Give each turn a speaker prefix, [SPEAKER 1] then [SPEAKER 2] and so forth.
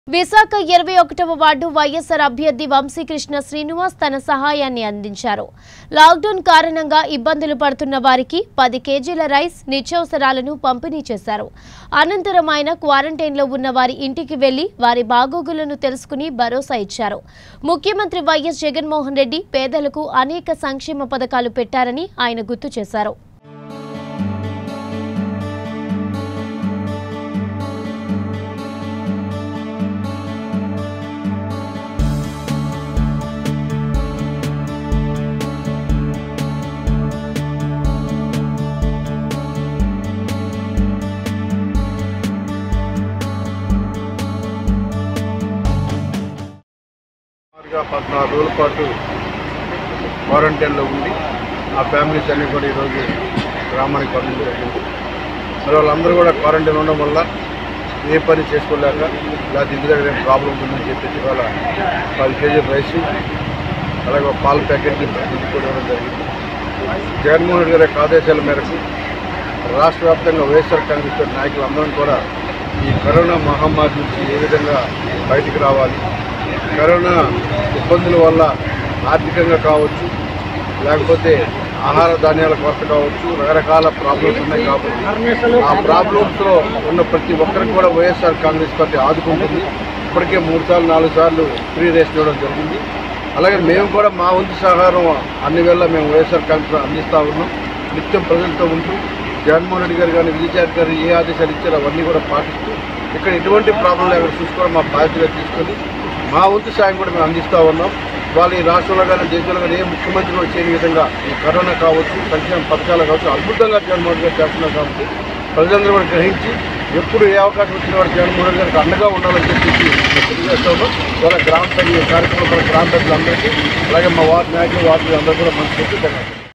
[SPEAKER 1] విశాఖ ఇరవై ఒకటవ వార్డు వైఎస్ఆర్ అభ్యర్థి వంశీకృష్ణ శ్రీనివాస్ తన సహాయాన్ని అందించారు లాక్డౌన్ కారణంగా ఇబ్బందులు పడుతున్న వారికి పది కేజీల రైస్ నిత్యావసరాలను పంపిణీ చేశారు అనంతరం ఆయన క్వారంటైన్లో ఉన్న వారి ఇంటికి వెళ్లి వారి బాగోగులను తెలుసుకుని భరోసా ఇచ్చారు ముఖ్యమంత్రి వైఎస్ జగన్మోహన్ రెడ్డి పేదలకు అనేక సంక్షేమ పథకాలు పెట్టారని ఆయన గుర్తు చేశారు
[SPEAKER 2] సుమారుగా పద్నాలుగు రోజుల పాటు క్వారంటైన్లో ఉండి ఆ ఫ్యామిలీస్ అన్నీ కూడా ఈరోజు గ్రామానికి పంపించడం జరిగింది మరి వాళ్ళందరూ కూడా క్వారంటైన్ ఉండడం వల్ల ఏ పని చేసుకోలేక లేకపోతే ఇంటి దగ్గర ఏం ప్రాబ్లం ఉంటుందని చెప్పేసి ఇవాళ పది కేజీల రైస్ అలాగే ఒక పాల ప్యాకెట్ ఇంటికి కూడా ఇవ్వడం జరిగింది జగన్మోహన్ రెడ్డి గారి యొక్క ఆదేశాల మేరకు రాష్ట్ర వ్యాప్తంగా వైఎస్ఆర్ కాంగ్రెస్ పార్టీ నాయకులందరం కూడా ఈ కరోనా మహమ్మారి నుంచి ఏ విధంగా బయటికి రావాలి కరోనా ఇబ్బందుల వల్ల ఆర్థికంగా కావచ్చు లేకపోతే ఆహార ధాన్యాల కొరత కావచ్చు రకరకాల ప్రాబ్లమ్స్ ఉన్నాయి కాబట్టి ఆ ప్రాబ్లమ్స్లో ఉన్న ప్రతి ఒక్కరికి కూడా వైఎస్ఆర్ కాంగ్రెస్ పార్టీ ఆదుకుంటుంది ఇప్పటికే మూడు సార్లు నాలుగు సార్లు ఫ్రీ రేషన్ ఇవ్వడం జరిగింది అలాగే మేము కూడా మా వంతు సహకారం అన్ని వేళ మేము వైఎస్ఆర్ కాంగ్రెస్ అందిస్తూ ఉన్నాం నిత్యం ప్రజలతో ఉంటూ జగన్మోహన్ రెడ్డి గారు కానీ విజయచారి గారు ఏ ఆదేశాలు ఇచ్చారో అవన్నీ కూడా పాటిస్తూ ఇక్కడ ఎటువంటి ప్రాబ్లం లేకుండా చూసుకోవడం మా బాధ్యతగా తీసుకొని మా వంతు సాయం కూడా మేము అందిస్తూ ఉన్నాం వాళ్ళు ఈ రాష్ట్రంలో కానీ దేశంలో కానీ ఏ ముఖ్యమంత్రి కూడా చేయని విధంగా ఈ కరోనా కావచ్చు సంక్షేమ పథకాలు కావచ్చు అద్భుతంగా జగన్మోహన్ గారు చేస్తున్నారు కాబట్టి ప్రజలందరూ కూడా గ్రహించి ఎప్పుడు ఏ అవకాశం వచ్చినా కూడా జగన్మోహన్ రెడ్డి గారికి అండగా ఉండాలని చెప్పేసి మేము తెలియజేస్తాము వాళ్ళ గ్రామ ప్రజలు ఈ కార్యక్రమం గ్రామ ప్రజలందరికీ అలాగే మా వార్డు నాయకులు వార్డు అందరూ కూడా మంచి చెప్పి ధన్యవాదాలు